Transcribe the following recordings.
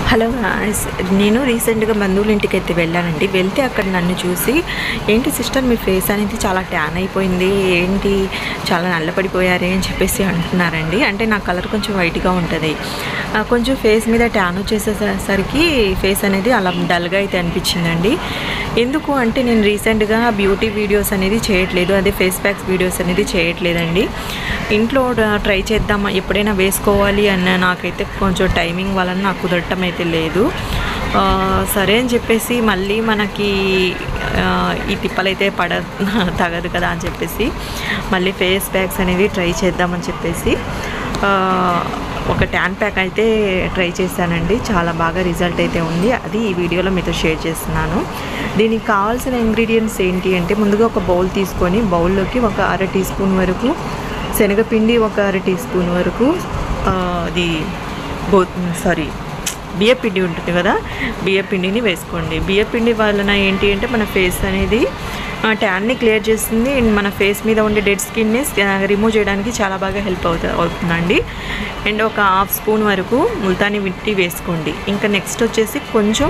Hello guys. నేను రీసెంట్గా బంధువుల ఇంటికి అయితే వెళ్ళానండి వెళ్తే అక్కడ నన్ను చూసి ఏంటి సిస్టర్ మీ ఫేస్ అనేది చాలా ట్యాన్ అయిపోయింది ఏంటి చాలా నల్లపడిపోయారే అని చెప్పేసి అంటున్నారండి అంటే నా కలర్ కొంచెం వైట్గా ఉంటుంది ఆ, కొంచెం ఫేస్ మీద ట్యాన్ వచ్చేసేసరికి ఫేస్ అనేది అలా డల్గా అయితే అనిపించిందండి ఎందుకు అంటే నేను రీసెంట్గా బ్యూటీ వీడియోస్ అనేది చేయట్లేదు అదే ఫేస్ ప్యాక్స్ వీడియోస్ అనేది చేయట్లేదండి ఇంట్లో ట్రై చేద్దాం ఎప్పుడైనా వేసుకోవాలి అన్న నాకైతే కొంచెం టైమింగ్ వలన నాకు కుదరటం అయితే లేదు ఆ, సరే అని చెప్పేసి మళ్ళీ మనకి ఆ, ఈ తిప్పలైతే పడ తగదు కదా అని చెప్పేసి మళ్ళీ ఫేస్ ప్యాక్స్ అనేది ట్రై చేద్దామని చెప్పేసి ఆ, ఒక ట్యాన్ ప్యాక్ అయితే ట్రై చేశానండి చాలా బాగా రిజల్ట్ అయితే ఉంది అది ఈ వీడియోలో మీతో షేర్ చేస్తున్నాను దీనికి కావాల్సిన ఇంగ్రీడియంట్స్ ఏంటి అంటే ముందుగా ఒక బౌల్ తీసుకొని బౌల్లోకి ఒక అర టీ స్పూన్ వరకు శనగపిండి ఒక అర టీ స్పూన్ వరకు ఆ, అది గో సారీ బియ్యపిండి ఉంటుంది కదా బియ్యపిండిని వేసుకోండి బియ్యపిండి వలన ఏంటి అంటే మన ఫేస్ అనేది ట్యాన్ని క్లియర్ చేస్తుంది అండ్ మన ఫేస్ మీద ఉండే డెడ్ స్కిన్ని రిమూవ్ చేయడానికి చాలా బాగా హెల్ప్ అవుతుంది అవుతుందండి అండ్ ఒక హాఫ్ స్పూన్ వరకు ముల్తాని మిట్టి వేసుకోండి ఇంకా నెక్స్ట్ వచ్చేసి కొంచెం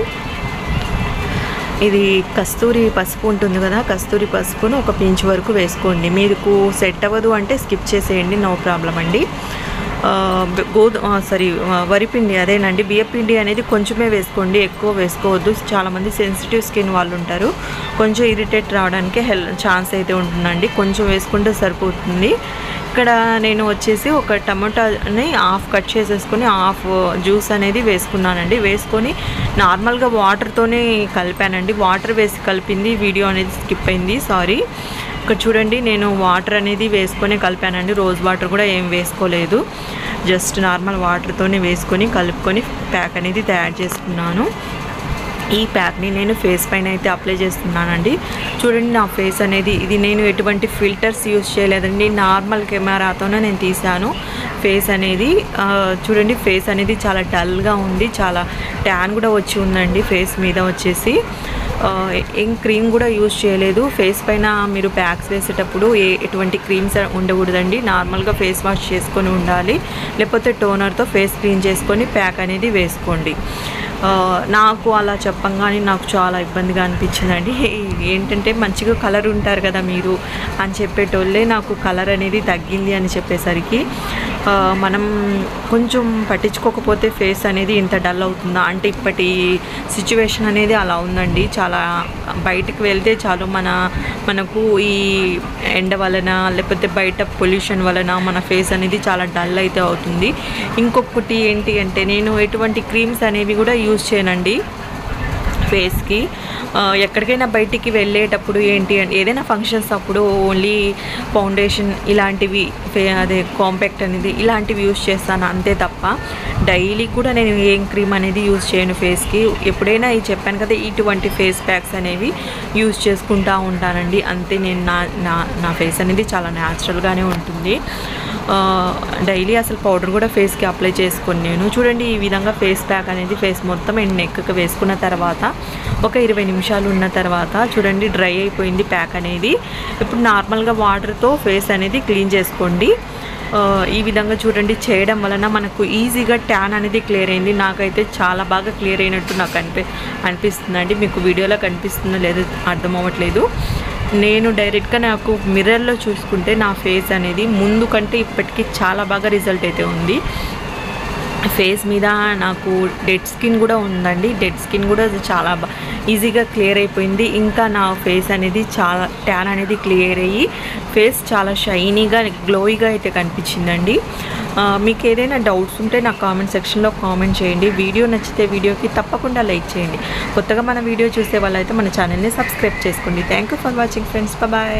ఇది కస్తూరి పసుపు ఉంటుంది కదా కస్తూరి పసుపును ఒక పించ్ వరకు వేసుకోండి మీకు సెట్ అవ్వదు అంటే స్కిప్ చేసేయండి నో ప్రాబ్లం అండి ఆ, గోధు సారీ వరిపిండి అదేనండి బియ్యపిండి అనేది కొంచెమే వేసుకోండి ఎక్కువ వేసుకోవద్దు చాలామంది సెన్సిటివ్ స్కిన్ వాళ్ళు ఉంటారు కొంచెం ఇరిటేట్ రావడానికి హెల్ ఛాన్స్ అయితే ఉంటుందండి కొంచెం వేసుకుంటే సరిపోతుంది ఇక్కడ నేను వచ్చేసి ఒక టమాటాని హాఫ్ కట్ చేసేసుకొని హాఫ్ జ్యూస్ అనేది వేసుకున్నానండి వేసుకొని నార్మల్గా వాటర్తోనే కలిపానండి వాటర్ వేసి కలిపింది వీడియో అనేది స్కిప్ అయింది సారీ ఇక్కడ చూడండి నేను వాటర్ అనేది వేసుకొని కలిపానండి రోజ్ వాటర్ కూడా ఏం వేసుకోలేదు జస్ట్ నార్మల్ వాటర్తోనే వేసుకొని కలుపుకొని ప్యాక్ అనేది తయారు చేసుకున్నాను ఈ ప్యాక్ని నేను ఫేస్ పైన అయితే అప్లై చేస్తున్నానండి చూడండి నా ఫేస్ అనేది ఇది నేను ఎటువంటి ఫిల్టర్స్ యూజ్ చేయలేదండి నార్మల్ కెమెరాతోనే నేను తీసాను ఫేస్ అనేది ఆ, చూడండి ఫేస్ అనేది చాలా డల్గా ఉంది చాలా ట్యాన్ కూడా వచ్చి ఉందండి ఫేస్ మీద వచ్చేసి ఆ, ఏం క్రీమ్ కూడా యూజ్ చేయలేదు ఫేస్ పైన మీరు ప్యాక్స్ వేసేటప్పుడు ఏ ఎటువంటి క్రీమ్స్ ఉండకూడదండి నార్మల్గా ఫేస్ వాష్ చేసుకొని ఉండాలి లేకపోతే టోనర్తో ఫేస్ క్లీన్ చేసుకొని ప్యాక్ అనేది వేసుకోండి ఆ, నాకు అలా చెప్పంగానే నాకు చాలా ఇబ్బందిగా అనిపించిందండి ఏంటంటే మంచిగా కలర్ ఉంటారు కదా మీరు అని చెప్పేటోళ్ళే నాకు కలర్ అనేది తగ్గింది అని చెప్పేసరికి ఆ, మనం కొంచెం పట్టించుకోకపోతే ఫేస్ అనేది ఇంత డల్ అవుతుందా అంటే ఇప్పటి సిచ్యువేషన్ అనేది అలా ఉందండి చాలా బయటకు వెళ్తే చాలు మన మనకు ఈ ఎండ వలన లేకపోతే బయట పొల్యూషన్ వలన మన ఫేస్ అనేది చాలా డల్ అయితే అవుతుంది ఇంకొకటి ఏంటి అంటే నేను ఎటువంటి క్రీమ్స్ అనేవి కూడా యూజ్ చేయనండి ఫేస్కి ఆ, ఎక్కడికైనా బయటికి వెళ్ళేటప్పుడు ఏంటి అంటే ఏదైనా ఫంక్షన్స్ అప్పుడు ఓన్లీ ఫౌండేషన్ ఇలాంటివి ఫే అదే కాంపాక్ట్ అనేది ఇలాంటివి యూజ్ చేస్తాను అంతే తప్ప డైలీ కూడా నేను ఏం క్రీమ్ అనేది యూజ్ చేయను ఫేస్కి ఎప్పుడైనా ఈ చెప్పాను కదా ఇటువంటి ఫేస్ ప్యాక్స్ అనేవి యూజ్ చేసుకుంటూ ఉంటానండి అంతే నేను నా నా నా ఫేస్ అనేది చాలా న్యాచురల్గానే ఉంటుంది డైలీ అసలు పౌడర్ కూడా ఫేస్కి అప్లై చేసుకొని నేను చూడండి ఈ విధంగా ఫేస్ ప్యాక్ అనేది ఫేస్ మొత్తం అండ్ నెక్కి వేసుకున్న తర్వాత ఒక ఇరవై నిమిషాలు ఉన్న తర్వాత చూడండి డ్రై అయిపోయింది ప్యాక్ అనేది ఇప్పుడు నార్మల్గా వాటర్తో ఫేస్ అనేది క్లీన్ చేసుకోండి ఆ, ఈ విధంగా చూడండి చేయడం వలన మనకు ఈజీగా ట్యాన్ అనేది క్లియర్ అయింది నాకైతే చాలా బాగా క్లియర్ అయినట్టు నాకు అనిపి అనిపిస్తుందండి మీకు వీడియోలో కనిపిస్తుందో లేదో అర్థం అవ్వట్లేదు నేను డైరెక్ట్గా నాకు మిర్రర్లో చూసుకుంటే నా ఫేస్ అనేది ముందు కంటే ఇప్పటికీ చాలా బాగా రిజల్ట్ అయితే ఉంది ఫేస్ మీద నాకు డెడ్ స్కిన్ కూడా ఉందండి డెడ్ స్కిన్ కూడా అది చాలా బా ఈజీగా క్లియర్ అయిపోయింది ఇంకా నా ఫేస్ అనేది చాలా ట్యాన్ అనేది క్లియర్ అయ్యి ఫేస్ చాలా షైనీగా గ్లోయిగా అయితే కనిపించిందండి ఆ, మీకు ఏదైనా డౌట్స్ ఉంటే నా కామెంట్ సెక్షన్లో కామెంట్ చేయండి వీడియో నచ్చితే వీడియోకి తప్పకుండా లైక్ చేయండి కొత్తగా మన వీడియో చూసే వాళ్ళైతే మన ఛానల్ని సబ్స్క్రైబ్ చేసుకోండి thank you for watching friends bye